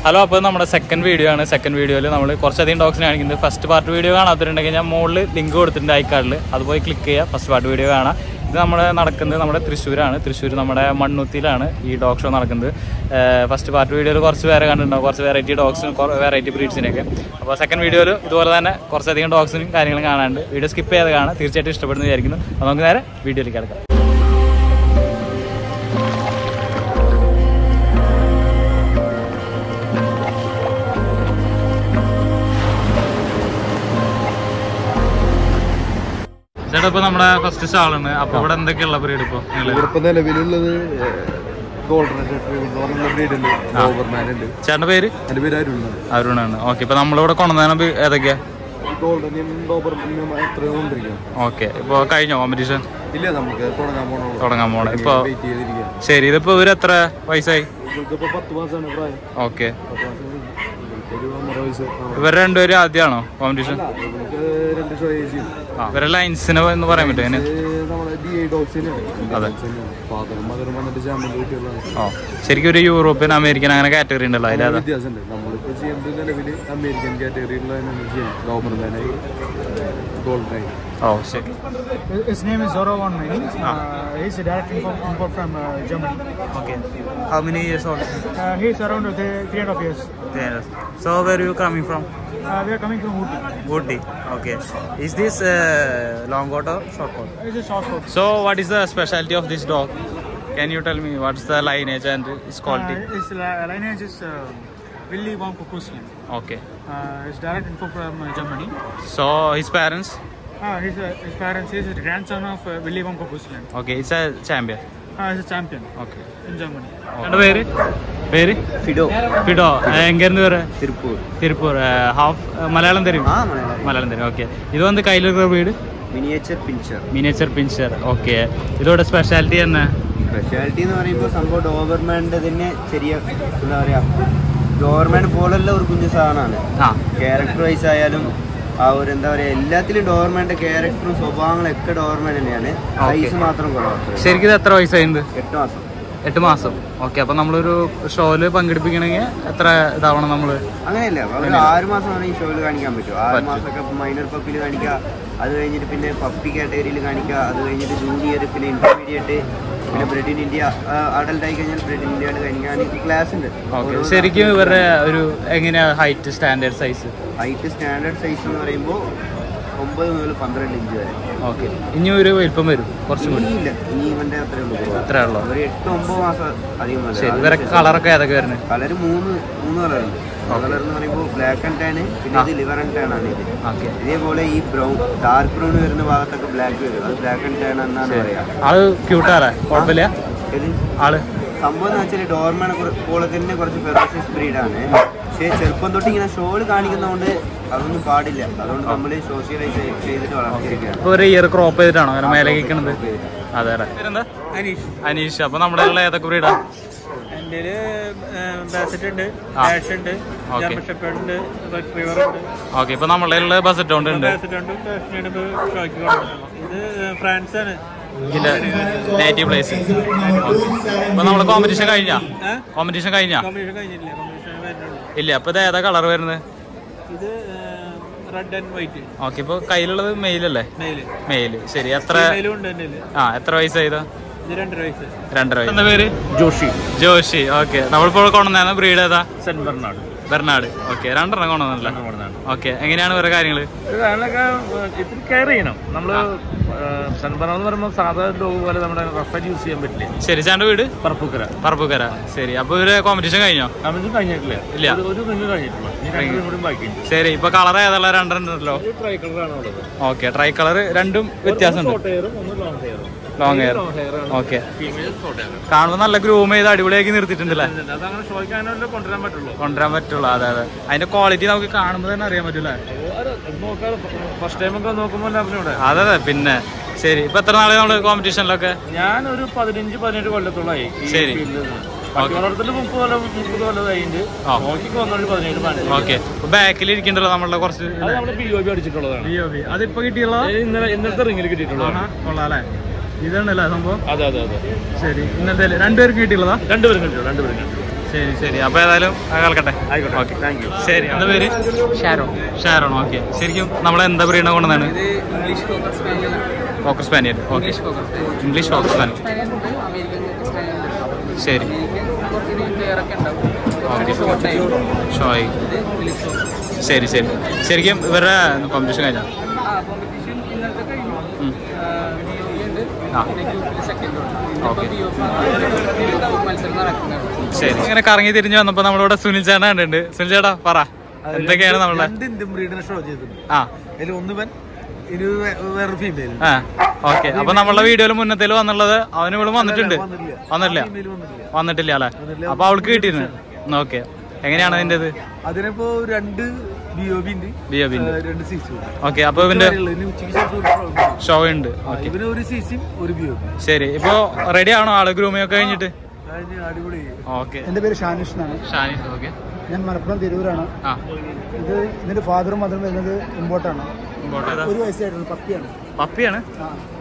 Hello അപ്പോൾ നമ്മുടെ second video ആണ് സെക്കൻഡ് വീഡിയോയിൽ നമ്മൾ കുറച്ചധികം ഡോഗ്സിനെ കാണിക്കുന്നത് ഫസ്റ്റ് പാർട്ട് വീഡിയോ കാണാത്തിട്ടുണ്ടെങ്കിൽ ഞാൻ മുകളിൽ ലിങ്ക് കൊടുത്തിട്ടുണ്ട് ഐക്കാർഡിൽ അത് പോയി ക്ലിക്ക് ചെയ്യുക ഫസ്റ്റ് പാർട്ട് വീഡിയോ കാണാം ഇത് നമ്മുടെ നടക്കുന്നത് നമ്മുടെ തൃശ്ശൂരാണ് തൃശ്ശൂർ നമ്മുടെ മണ്ണുത്തിയിലാണ് ഈ ഡോഗ് ഷോ നടക്കുന്നത് ഫസ്റ്റ് പാർട്ട് വീഡിയോയിൽ കുറച്ച് പേരെ കണ്ടിട്ടുണ്ടാവും കുറച്ച് വെറൈറ്റി ഡോഗ്സും വെറൈറ്റി ബ്രീഡ്സിനൊക്കെ അപ്പോൾ സെക്കൻഡ് വീഡിയോയിൽ ഇതുപോലെ തന്നെ കുറച്ചധികം ഡോഗ്സിനും കാര്യങ്ങളും കാണാനുണ്ട് വീഡിയോ സ്കിപ്പ് ചെയ്ത് കാണാം തീർച്ചയായിട്ടും ഇഷ്ടപ്പെടുന്നു വിചാരിക്കുന്നു അപ്പോൾ നമുക്ക് നേരെ വീഡിയോയിലേക്ക് കിടക്കാം ചേട്ടാ ഇപ്പൊ നമ്മുടെ ഫസ്റ്റ് സ്റ്റാളാണ് അപ്പൊ ഇവിടെ എന്തൊക്കെയുള്ള ബ്രീഡ് ഇപ്പൊ നിങ്ങള് ഇവിടിപ്പോ നിലവിലുള്ളത് ഗോൾഡൻ എന്ന് പറഞ്ഞ ബ്രീഡ് ഉണ്ട് ഓവർമാൻ ഉണ്ട് ചേട്ടന്റെ പേര് എന്റെ പേര് അരുണാണ് അരുണാണ് ഓക്കെ ഇപ്പൊ നമ്മളിവിടെ കൊണ്ടുവന്ന ഏതൊക്കെയാ ഗോൾഡനും ഡോബർമാനും എത്ര കൊണ്ടിരിക്കാം ഓക്കെ ഇപ്പൊ കഴിഞ്ഞോ കോമ്പറ്റീഷൻ ഇല്ല നമുക്ക് തുടങ്ങാൻ പോണോ തുടങ്ങാൻ പോണേ ഇപ്പൊ വെയിറ്റ് ചെയ്തിരിക്കാം ശരി ഇതിപ്പോ ഇവര് എത്ര വയസ്സായി ഇവർക്കിപ്പോ പത്ത് മാസമാണ് പ്രായം ഓക്കെ പത്ത് മാസം കഴിഞ്ഞു. ഇവർക്കൊരു ഒന്നര വയസ്സ് ആ. ഇവർ രണ്ടുപേരും ആദ്യമാണോ കോമ്പറ്റീഷൻ അല്ല, ഇവർക്ക് രണ്ട് ഷോ ഏജ് ആ ഇവരെ ലൈൻസിന് എന്ന് പറയാൻ പറ്റും അതിന് നമ്മുടെ ഡി ഐ ഡോഗ്സ് തന്നെയാണ് അതെ. ഫാദറും മദറും വന്നിട്ട് ചാമ്പ്യൻ കിട്ടിയുള്ളതാണ് ഓ ശരിക്കും ഒരു യൂറോപ്യൻ അമേരിക്കൻ അങ്ങനെ കാറ്റഗറി ഉണ്ടല്ലോ അതിലേതാ വ്യത്യാസമുണ്ട് നമ്മളിപ്പോ ചെയ്യുന്നത് നിലവിൽ അമേരിക്കൻ കാറ്റഗറിയിലുള്ള ചെയ്യുന്നത് ഡോബർമാനായി ഗോൾഡനായി ഓ ശരി His name is Zoro Von Meining. Uh, he's a direct import, import from uh, Germany. Okay how many years old Uh, he's around uh, three and a half years. So where you coming from Uh, we are coming from Ooty. Woody. Okay. Is this uh, long coat or short coat? It's a short coat. So, what is the specialty of this dog? Can you tell me what's the lineage and its quality? Uh, his li- lineage is uh, Willy von Kukuslian. Okay. Uh, it's direct info from uh, Germany. So, his parents? Uh, his, uh, his parents is the grandson of uh, Willy von Kukuslian. Okay, it's a champion. Uh, he's a champion Okay. in Germany. എൻ്റെ പേര് പേര് ഫിഡോ ഫിഡോ എங்கேருந்து வர Tiruppur Tiruppur half Malayalam தெரியும் ஆ மலையாளம் மலையாளம் தெரியும் okay இது வந்து கையில் இருக்கிற வீடு miniature pinscher miniature pinscher okay ഇതോടെ സ്പെഷ്യാലിറ്റി തന്നെ സ്പെഷ്യാലിറ്റി എന്ന് പറയുമ്പോൾ സംഭവം ഡോബർമാൻ്റെ തന്നെ ചെറിയ എന്താ പറയാ ഡോബർമാൻ പോലുള്ള ഒരു കുഞ്ഞു സാധനമാണ് ആ ക്യാരക്ടർ വൈസ് ആയാലും ആ ഒരു എന്താ പറയാ എല്ലാത്തിലും ഡോബർമാൻ്റെ ക്യാരക്ടറും സ്വഭാവങ്ങളും ഒക്കെ ഡോബർമാൻ തന്നെയാണ് സൈസ് മാത്രം കുറവാണ് ശരിക്കും ഇത് എത്ര വയസ്സായിട്ടുണ്ട് എട്ട് മാസം എട്ട് മാസം ഓക്കെ അപ്പൊ നമ്മളൊരു ഷോയില് പങ്കെടുപ്പിക്കണമെങ്കിൽ എത്ര ഇതാവണം നമ്മള് അങ്ങനെയല്ല അവർ ആറ് മാസമാണ് ഈ ഷോയിൽ കാണിക്കാൻ പറ്റും ആറ് മാസമൊക്കെ മൈനർ പപ്പിൽ കാണിക്കുക അത് കഴിഞ്ഞിട്ട് പിന്നെ പപ്പി കാറ്റഗറിയിൽ കാണിക്കുക അത് കഴിഞ്ഞിട്ട് ജൂനിയർ പിന്നെ ഇന്റർമീഡിയറ്റ് പിന്നെ ബ്രെഡ് ഇൻ ഇന്ത്യ അഡൽട്ട് ആയി കഴിഞ്ഞാൽ ബ്രെഡ് ഇൻ ഇന്ത്യ കാണിക്കാൻ ക്ലാസ് ഉണ്ട് ഓക്കെ ശരിക്കും ഇവരുടെ ഒരു എങ്ങനെയാ height standard size height standard size എന്ന് പറയുമ്പോൾ ഒമ്പത് മുതൽ പന്ത്രണ്ട് ഇഞ്ച് വരെ ഓക്കെ ഇനി ഒരു വലിപ്പം വരും കുറച്ചും കൂടി ഇനിയില്ല ഇനി ഇവന്റെ അത്രേ ഉള്ളൂ അത്രേ ഉള്ളൂ ഒരു എട്ട് ഒമ്പത് മാസം അധികം ശരി ഇവരെ കളറൊക്കെ ഏതൊക്കെ വരുന്നത് കളർ മൂന്ന് മൂന്ന് കളറുണ്ട് കളർ എന്ന് പറയുമ്പോൾ ബ്ലാക്ക് ആൻഡ് ടാൻ പിന്നെ ഇത് ലിവർ ആൻഡ് ടാൻ ആണ് ഇത് ഓക്കെ ഇതേപോലെ ഈ ബ്രൗൺ ഡാർക്ക് ബ്രൗൺ വരുന്ന ഭാഗത്തൊക്കെ ബ്ലാക്ക് വരും അത് ബ്ലാക്ക് ആൻഡ് ടാൻ എന്നാണ് പറയാ ആള് ക്യൂട്ടാറേ കുഴപ്പമില്ല ഇത് ആള് സംഭവം എന്ന് വെച്ചാൽ ഡോർമാൻ പോലെ തന്നെ കുറച്ച് ഫെറോഷ്യസ് ബ്രീഡാണ് പക്ഷേ ചെറുപ്പം തൊട്ട് ഇങ്ങനെ ഷോയിൽ കാണിക്കുന്നതുകൊണ്ട് അതൊന്നും പാടില്ല അതുകൊണ്ട് നമ്മൾ സോഷ്യലൈസ് ചെയ്തിട്ട് വളർത്തിയിരിക്കുകയാണ് ഇപ്പൊ ഒരു ഇയർ ക്രോപ്പ് ചെയ്തിട്ടാണോ അങ്ങനെ മേലെ കേൾക്കണത് അതെ അല്ലേ പേരെന്താ അനീഷ് അനീഷ് അപ്പൊ നമ്മുടെ ഉള്ള ഏതൊക്കെ ബ്രീഡാ എൻ്റെ ബാസറ്റ് ഉണ്ട് ആ. ഡാഷ് ഉണ്ട് Okay. ജർമ്മൻ ഷെപ്പേർഡ് ഉണ്ട് റിവർ ഉണ്ട് ഓക്കെ ഇപ്പൊ നമ്മളുടെ ഉള്ള ബസറ്റ് ഉണ്ട് ബാസറ്റ് ഉണ്ട് കാശ്മീർ ഷോയ്ക്ക് കൊണ്ടുവന്നിട്ടുള്ളത് ഇത് ഫ്രാൻസ് ആണ് ഇതിന്റെ നേറ്റീവ് പ്ലേസ് അപ്പൊ നമ്മള് കോമ്പറ്റീഷൻ കഴിഞ്ഞാ ഏഹ് കോമ്പറ്റീഷൻ കഴിഞ്ഞാ കോമ്പറ്റീഷൻ കഴിഞ്ഞിട്ടില്ല കോമ്പറ്റീഷൻ വരുന്നുള്ളൂ ഇല്ല അപ്പൊ ഇത് ഏതാ കളർ വരുന്നത് ഇത് റെഡ് ആൻഡ് വൈറ്റ് ഓക്കെ ഇപ്പൊ കയ്യിലുള്ളത് മെയിലല്ലേ മെയില് മെയില് ശരി എത്ര മെയിലും ഉണ്ട് എൻ്റെ കയ്യില്. ആ എത്ര വയസ്സായതാ ഇത് രണ്ടര വയസ്സ് രണ്ടര വയസ്സ് എന്താ പേര് ജോഷി ജോഷി ഓക്കെ നമ്മളിപ്പോൾ കൊണ്ടുവന്ന ബ്രീഡ് ഏതാ സെന്റ് ബെർണാഡ് ബെർണാട് ഓക്കെ രണ്ടെണ്ണം കൊണ്ടുവന്നല്ലേ ഓക്കെ എങ്ങനെയാണ് വേറെ കാര്യങ്ങള് അതിനൊക്കെ ഇത്തിരി കെയർ ചെയ്യണം നമ്മള് സെന്റ് ബെർണാഡ് എന്ന് പറയുമ്പോൾ സാധാ ഡോഗ് പോലെ നമ്മുടെ റഫായിട്ട് യൂസ് ചെയ്യാൻ പറ്റില്ല ശരി ചാണ്ട് വീട് പറപ്പുക്കര പറപ്പുകര ശരി അപ്പൊ ഇവര് കോമ്പറ്റീഷൻ കഴിഞ്ഞോ കമ്മിറ്റി കഴിഞ്ഞിട്ടില്ല ഇല്ല. ഒരു- ഒരു റിങ് കഴിഞ്ഞിട്ടുള്ളൂ ഇനി രണ്ട് റിങ് കൂടി ബാക്കിയുണ്ട് ശരി ഇപ്പൊ കളർ ഏതുള്ള രണ്ടെണ്ണല്ലോ ഒരു ട്രൈ കളറാണ് ഉള്ളത് ഓക്കെ ട്രൈ കളർ രണ്ടും വ്യത്യാസമുണ്ട് ഷോർട്ട് ഹെയറും ഒന്ന് ലോങ് ഹെയറും ലോങ് ഹെയർ ഹെയർ ആണ് ഓക്കെ ഫീമെയിൽ ഷോർട്ട് ഹെയർ കാണുമ്പോൾ നല്ല ഗ്രൂം ചെയ്ത് അടിപൊളിയാക്കി നിർത്തിയിട്ടുണ്ടല്ലേ അതങ്ങനെ ഷോയ്ക്കാനല്ലേ കൊണ്ടുവരാൻ പറ്റുള്ളൂ കൊണ്ടുവരാൻ പറ്റുള്ളൂ അതെ അതെ അതിന്റെ ക്വാളിറ്റി നമുക്ക് കാണുമ്പോൾ തന്നെ അറിയാൻ പറ്റൂലേ നോക്കാറ് ഫസ്റ്റ് ടൈം ഒക്കെ നോക്കുമ്പോൾ അറിഞ്ഞൂടെ അതെ അതെ പിന്നെ ശരി ഇപ്പൊ എത്ര നാളെ നമ്മള് കോമ്പറ്റീഷനിലൊക്കെ ഞാൻ ഒരു പതിനഞ്ച് പതിനെട്ട് കൊല്ലത്തോളമായി ഈ ശരി. ഫീൽഡിൽ പട്ടി വളർത്തല് മുപ്പത് കൊല്ലം മുപ്പത് കൊല്ലം കഴിഞ്ഞിട്ട് ആ. നോക്കിക്ക് വന്നൊരു പതിനേഴ് പതിനഞ്ച് ഓക്കെ ബാക്കിൽ ഇരിക്കണ്ടല്ലോ നമ്മളുടെ കുറച്ച് അത് നമ്മള് പി ഒ ബി അടിച്ചിട്ടുള്ളതാണ് അതിപ്പോ കിട്ടിയുള്ള ഇത് ഇന്നലെ ഇന്നലത്തെ റിങ്ങിൽ കിട്ടിയിട്ടുള്ളതാണ് കൊള്ളാല്ലേ ഇതാണല്ലേ സംഭവം അതെ അതെ അതെ ശരി ഇന്നത്തെ രണ്ടുപേർക്ക് കിട്ടിയുള്ളതാ രണ്ടുപേരും കിട്ടിയോ രണ്ടുപേരും കിട്ടി ശരി ശരി അപ്പൊ ഏതായാലും അത് കേൾക്കട്ടെ ആയിക്കോട്ടെ ഓക്കെ താങ്ക് യു ശരി എന്താ പേര് ഷാരോൺ ഷാരോൺ ഓക്കെ ശരിക്കും നമ്മൾ എന്താ ബ്രീഡിനെ കൊണ്ടുവന്നാണ് English cocker spaniel cocker spaniel okay English cocker spaniel English cocker spaniel spaniel ഉണ്ട് അമേരിക്കൻ സ്പാനിയൽ ഉണ്ട് ശരി അമേരിക്കൻ കുറച്ചുകൂടി ക്ലിയറൊക്കെ ഉണ്ടാവും കുറച്ചുകൂടി ഷോർട്ടായി ഷോയി ഇത് ഇംഗ്ലീഷ് കോക്കർ ശരി ശരി ശരിക്കും ഇവരുടെ കോമ്പറ്റീഷൻ കഴിഞ്ഞാ ആ കോമ്പറ്റീഷൻ ഇന്നലത്തെ കഴിഞ്ഞു ഉം. ബി ഒ ഉണ്ട് ആ. പിന്നെ ഗ്രൂപ്പിൽ സെക്കൻഡ് ഉണ്ട് ഓക്കെ. ബി ഒ മത്സരം നടക്കുന്നുണ്ട് ശരി ഇങ്ങനെ കറങ്ങി തിരിഞ്ഞു വന്നപ്പോ നമ്മളിവിടെ സുനിൽ ചേട്ടൻ കണ്ടിട്ടുണ്ട് സുനിൽ ചേട്ടാ പറ എന്തൊക്കെയാണ് നമ്മളുടെ രണ്ട് ഇന്ത്യൻ ബ്രീഡിനെ ഷോ ചെയ്തിട്ടുണ്ട് ആ അതിൽ ഒന്ന് വൻ ഇനി വേ- വേറെ ഫീമെയിൽ ആ ഓക്കെ അപ്പൊ നമ്മളുടെ വീഡിയോയിൽ മുന്നത്തേല് വന്നുള്ളത് അവന് ഇവിടെ വന്നിട്ടുണ്ട് വന്നിട്ടില്ല. വന്നിട്ടില്ല ഫീമെയിൽ വന്നിട്ടില്ല വന്നിട്ടില്ല അല്ലെ അപ്പൊ അവൾക്ക് കിട്ടിയിരുന്നു ഓക്കെ എങ്ങനെയാണ് അതിന്റെ ഇത് അതിനിപ്പോ രണ്ട് ബി ഒ ബി ഉണ്ട് ബി ഒ ഏഹ് രണ്ട് സി സി ഉണ്ട് ഓക്കെ അപ്പൊ ഇവന്റെ ഇനി ഉച്ചയ്ക്ക് ശേഷം ഒരു show ഉണ്ട്. ഷോ ഉണ്ട് ആ, ഇവന് ഒരു സി സിയും ഒരു ബി ഒ ബി ശരി ഇപ്പൊ റെഡി ആണോ ആള് ഗ്രൂമിങ് ഒക്കെ കഴിഞ്ഞിട്ട് അതിന് അടിപൊളി ഓക്കെ എൻ്റെ പേര് ഷാനിഷ് എന്നാണ് ഷാനിസ് ഓക്കെ ഞാൻ മലപ്പുറം തിരൂരാണ് ആ ഇത് ഇതിന്റെ ഫാദറും മദറും വരുന്നത് ഇമ്പോർട്ടാണ് ഇങ്ങോട്ട് ഏതാ? ഒരു വയസ്സായിട്ടുള്ള പപ്പിയാണ് പപ്പിയാണ് ആ